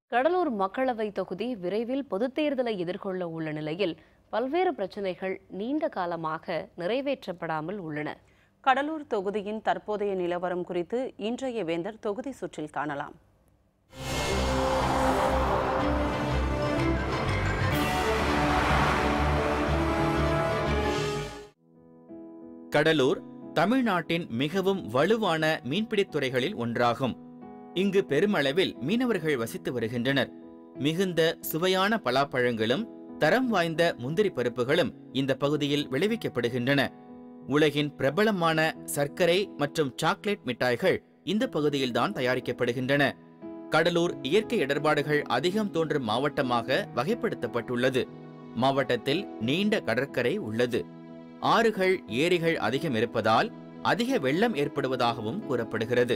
கடலூர் மக்களவை தொகுதி விரைவில் பொதுத் தேர்தலை எதிர்கொள்ள உள்ள நிலையில் பல்வேறு பிரச்சினைகள் நீண்ட காலமாக நிறைவேற்றப்படாமல் உள்ளன கடலூர் தொகுதியின் தற்போதைய நிலவரம் குறித்து இன்றைய வேந்தர் தொகுதி சுற்றில் காணலாம் கடலூர் தமிழ்நாட்டின் மிகவும் வலுவான மீன்பிடித் துறைகளில் ஒன்றாகும் இங்கு பெருமளவில் மீனவர்கள் வசித்து வருகின்றனர் மிகுந்த சுவையான பலாப்பழங்களும் தரம் வாய்ந்த முந்திரி பருப்புகளும் இந்த பகுதியில் விளைவிக்கப்படுகின்றன உலகின் பிரபலமான சர்க்கரை மற்றும் சாக்லேட் மிட்டாய்கள் இந்த பகுதியில்தான் தயாரிக்கப்படுகின்றன கடலூர் இயற்கை இடர்பாடுகள் அதிகம் தோன்றும் மாவட்டமாக வகைப்படுத்தப்பட்டுள்ளது மாவட்டத்தில் நீண்ட கடற்கரை உள்ளது ஆறுகள் ஏரிகள் அதிகம் இருப்பதால் அதிக வெள்ளம் ஏற்படுவதாகவும் கூறப்படுகிறது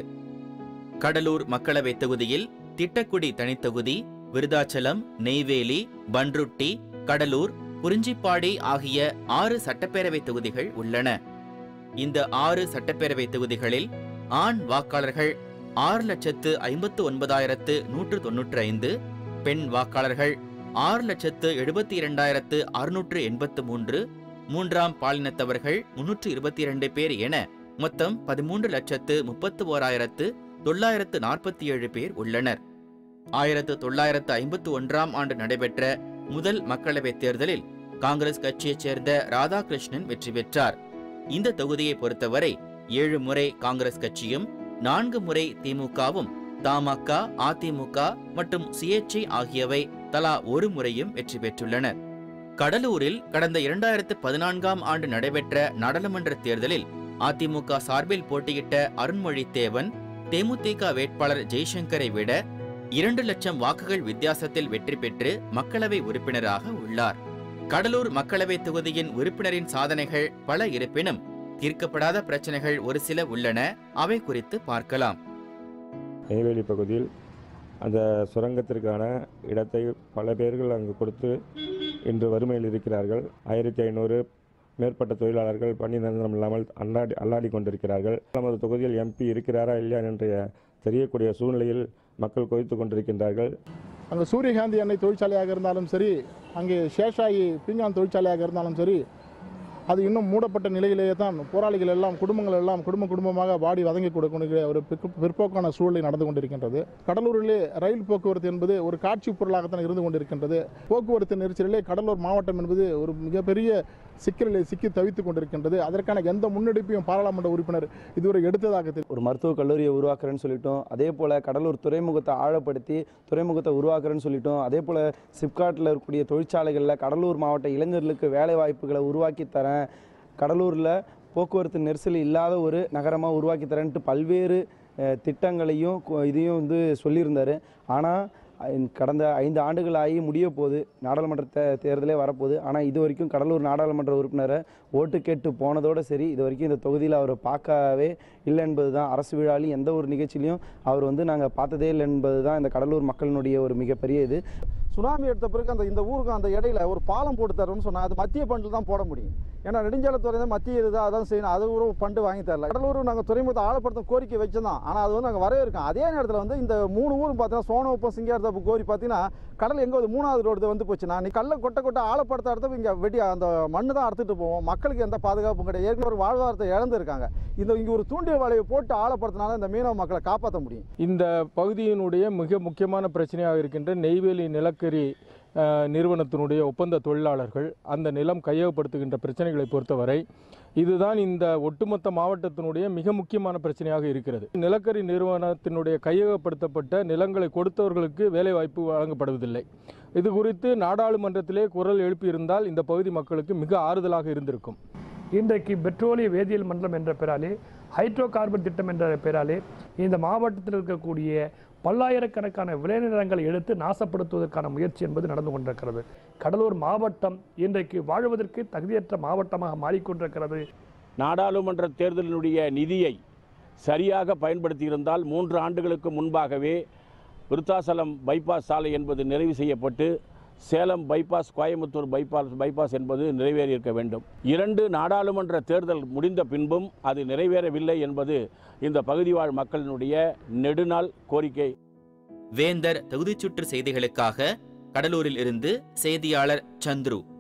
கடலூர் மக்களவைத் தொகுதியில் திட்டக்குடி தனித்தொகுதி விருதாச்சலம் நெய்வேலி பன்ருட்டி கடலூர் குறிஞ்சிப்பாடி ஆகிய ஆறு சட்டப்பேரவை தொகுதிகள் உள்ளன இந்த ஆறு சட்டப்பேரவை தொகுதிகளில் ஆண் வாக்காளர்கள் ஆறு லட்சத்து ஐம்பத்து ஒன்பதாயிரத்து நூற்று தொன்னூற்று ஐந்து பெண் வாக்காளர்கள் ஆறு லட்சத்து எழுபத்தி இரண்டாயிரத்து அறுநூற்று எண்பத்து மூன்று மூன்றாம் பாலினத்தவர்கள் முன்னூற்று இருபத்தி இரண்டு பேர் என மொத்தம் பதிமூன்று லட்சத்து முப்பத்து ஓராயிரத்து தொள்ளாயிரத்து நாற்பத்தி ஏழு பேர் உள்ளனர் ஆயிரத்து தொள்ளாயிரத்து ஐம்பத்து ஒன்றாம் ஆண்டு நடைபெற்ற முதல் மக்களவைத் தேர்தலில் காங்கிரஸ் கட்சியைச் சேர்ந்த ராதாகிருஷ்ணன் வெற்றி பெற்றார் இந்த தொகுதியை பொறுத்தவரை ஏழு முறை காங்கிரஸ் கட்சியும் நான்கு முறை திமுகவும் தமாக அதிமுக மற்றும் சுயேட்சை ஆகியவை தலா ஒரு முறையும் வெற்றி பெற்றுள்ளனர் கடலூரில் கடந்த இரண்டாயிரத்து பதினான்காம் ஆண்டு நடைபெற்ற நாடாளுமன்ற தேர்தலில் அதிமுக சார்பில் போட்டியிட்ட அருண்மொழி தேவன் தேமுதிக வேட்பாளர் ஜெய்சங்கரை விட இரண்டு லட்சம் வாக்குகள் வித்தியாசத்தில் வெற்றி பெற்று மக்களவை உறுப்பினராக உள்ளார் கடலூர் மக்களவை தொகுதியின் உறுப்பினரின் சாதனைகள் பல இருப்பினும் தீர்க்கப்படாத பிரச்சனைகள் ஒரு சில உள்ளன அவை குறித்து பார்க்கலாம் நெய்வேலி பகுதியில் அந்த சுரங்கத்திற்கான இடத்தை பல பேர்கள் அங்கு கொடுத்து இன்று வறுமையில் இருக்கிறார்கள் ஆயிரத்தி ஐநூறு மேற்பட்ட தொழிலாளர்கள் பணி நிரந்தரம் இல்லாமல் அல்லாடி அல்லாடி கொண்டிருக்கிறார்கள் நமது தொகுதியில் எம்பி இருக்கிறாரா இல்லையா என்ற தெரியக்கூடிய சூழ்நிலையில் மக்கள் கொதித்து கொண்டிருக்கின்றார்கள் அங்கே சூரியகாந்தி எண்ணெய் தொழிற்சாலையாக இருந்தாலும் சரி அங்கே சேஷாயி பீங்கான் தொழிற்சாலையாக இருந்தாலும் சரி அது இன்னும் மூடப்பட்ட நிலையிலேயே தான் போராளிகள் எல்லாம் குடும்பங்கள் எல்லாம் குடும்ப குடும்பமாக வாடி வதங்கி கொடுக்கக்கூடிய ஒரு பிற்கு- பிற்போக்கான சூழ்நிலை நடந்து கொண்டிருக்கின்றது கடலூரிலே ரயில் போக்குவரத்து என்பது ஒரு காட்சி பொருளாகத்தான் இருந்து கொண்டிருக்கின்றது போக்குவரத்து நெரிசலிலே கடலூர் மாவட்டம் என்பது ஒரு மிகப்பெரிய சிக்கலிலே சிக்கி தவித்துக் கொண்டிருக்கின்றது அதற்கான எந்த முன்னெடுப்பையும் பாராளுமன்ற உறுப்பினர் இதுவரை எடுத்ததாக தெரியவில்லை. ஒரு மருத்துவக் கல்லூரியை உருவாக்குறேன்னு சொல்லிட்டோம் அதே போல் கடலூர் துறைமுகத்தை ஆழப்படுத்தி துறைமுகத்தை உருவாக்குறேன்னு சொல்லிட்டோம் அதே போல் சிப்காட்டில் இருக்கக்கூடிய தொழிற்சாலைகளில் கடலூர் மாவட்ட இளைஞர்களுக்கு வேலை வாய்ப்புகளை உருவாக்கி தரேன் கடலூரில் போக்குவரத்து நெரிசல் இல்லாத ஒரு நகரமாக உருவாக்கி தரேன்ட்டு பல்வேறு அஹ், திட்டங்களையும் கு- இதையும் வந்து சொல்லியிருந்தார் ஆனால் கடந்த ஐந்து ஆண்டுகள் ஆகி முடிய போகுது நாடாளுமன்ற தே- தேர்தலே வரப்போகுது ஆனால் இது வரைக்கும் கடலூர் நாடாளுமன்ற உறுப்பினரை ஓட்டு கேட்டு போனதோடு சரி இது வரைக்கும் இந்த தொகுதியில் அவரை பார்க்கவே இல்லை என்பது தான் அரசு விழாலையும் எந்த ஒரு நிகழ்ச்சியிலையும் அவர் வந்து நாங்கள் பார்த்ததே இல்லை என்பது தான் இந்த கடலூர் மக்களினுடைய ஒரு மிகப்பெரிய இது சுனாமி எடுத்த பிறகு அந்த இந்த ஊருக்கு அந்த இடையில ஒரு பாலம் போட்டு தரோம்னு சொன்னா அது மத்திய ஃபண்டில் தான் போட முடியும் ஏன்னா நெடுஞ்சாலைத்துறை தான் மத்திய இதுதான் அதான் செய்யணும் அது ஒரு ஃபண்டு வாங்கி தரல கடலூர் நாங்கள் துறைமுகத்தை ஆழப்படுத்த கோரிக்கை வச்சிருந்தோம் ஆனால் அது வந்து நாங்கள் வரவேற்கோம் அதே நேரத்தில் வந்து இந்த மூணு ஊரும் பார்த்தீங்கன்னா சோனோப்பம் சிங்காரத்தப்பு கோரி பார்த்தீங்கன்னா கடல் எங்கே வந்து மூணாவது ரோடு வந்து போச்சுன்னா நீ கல்லை கொட்ட கொட்ட ஆழப்படுத்த இடத்துல இங்கே வெட்டி அந்த மண்ணு தான் அறுத்துட்டு போவோம் மக்களுக்கு எந்த பாதுகாப்பும் கிடையாது ஏற்கனவே ஒரு வாழ்வாதாரத்தை இழந்திருக்காங்க இந்த இங்கே ஒரு தூண்டில் வலையை போட்டு ஆழப்படுத்தினால இந்த மீனவ மக்களை காப்பாற்ற முடியும் இந்த பகுதியினுடைய மிக முக்கியமான பிரச்சனையாக இருக்கின்ற நெய்வேலி நிலக்கரி அஹ், நிறுவனத்தினுடைய ஒப்பந்த தொழிலாளர்கள் அந்த நிலம் கையகப்படுத்துகின்ற பிரச்சனைகளை பொறுத்தவரை இதுதான் இந்த ஒட்டுமொத்த மாவட்டத்தினுடைய மிக முக்கியமான பிரச்சனையாக இருக்கிறது நிலக்கரி நிறுவனத்தினுடைய கையகப்படுத்தப்பட்ட நிலங்களை கொடுத்தவர்களுக்கு வேலைவாய்ப்பு வழங்கப்படுவதில்லை இது குறித்து நாடாளுமன்றத்திலே குரல் எழுப்பியிருந்தால் இந்த பகுதி மக்களுக்கு மிக ஆறுதலாக இருந்திருக்கும் இன்றைக்கு பெட்ரோலிய வேதியியல் மண்டலம் என்ற பெயராலே ஹைட்ரோ கார்பன் திட்டம் என்ற பெயராலே இந்த மாவட்டத்தில் இருக்கக்கூடிய பல்லாயிரக்கணக்கான விளைநிலங்களை எடுத்து நாசப்படுத்துவதற்கான முயற்சி என்பது நடந்து கொண்டிருக்கிறது கடலூர் மாவட்டம் இன்றைக்கு வாழ்வதற்கு தகுதியற்ற மாவட்டமாக மாறிக்கொண்டிருக்கிறது நாடாளுமன்ற தேர்தலினுடைய நிதியை சரியாக பயன்படுத்தியிருந்தால் மூன்று ஆண்டுகளுக்கு முன்பாகவே விருத்தாசலம் பைபாஸ் சாலை என்பது நிறைவு செய்யப்பட்டு Salem bypass Coimbatore bypass bypass என்பது நிறைவேறியிருக்க வேண்டும் இரண்டு நாடாளுமன்ற தேர்தல் முடிந்த பின்பும் அது நிறைவேறவில்லை என்பது இந்த பகுதி வாழ் மக்களினுடைய நெடுநாள் கோரிக்கை வேந்தர் தகுதிச்சுற்று செய்திகளுக்காக கடலூரில் இருந்து செய்தியாளர் சந்துரு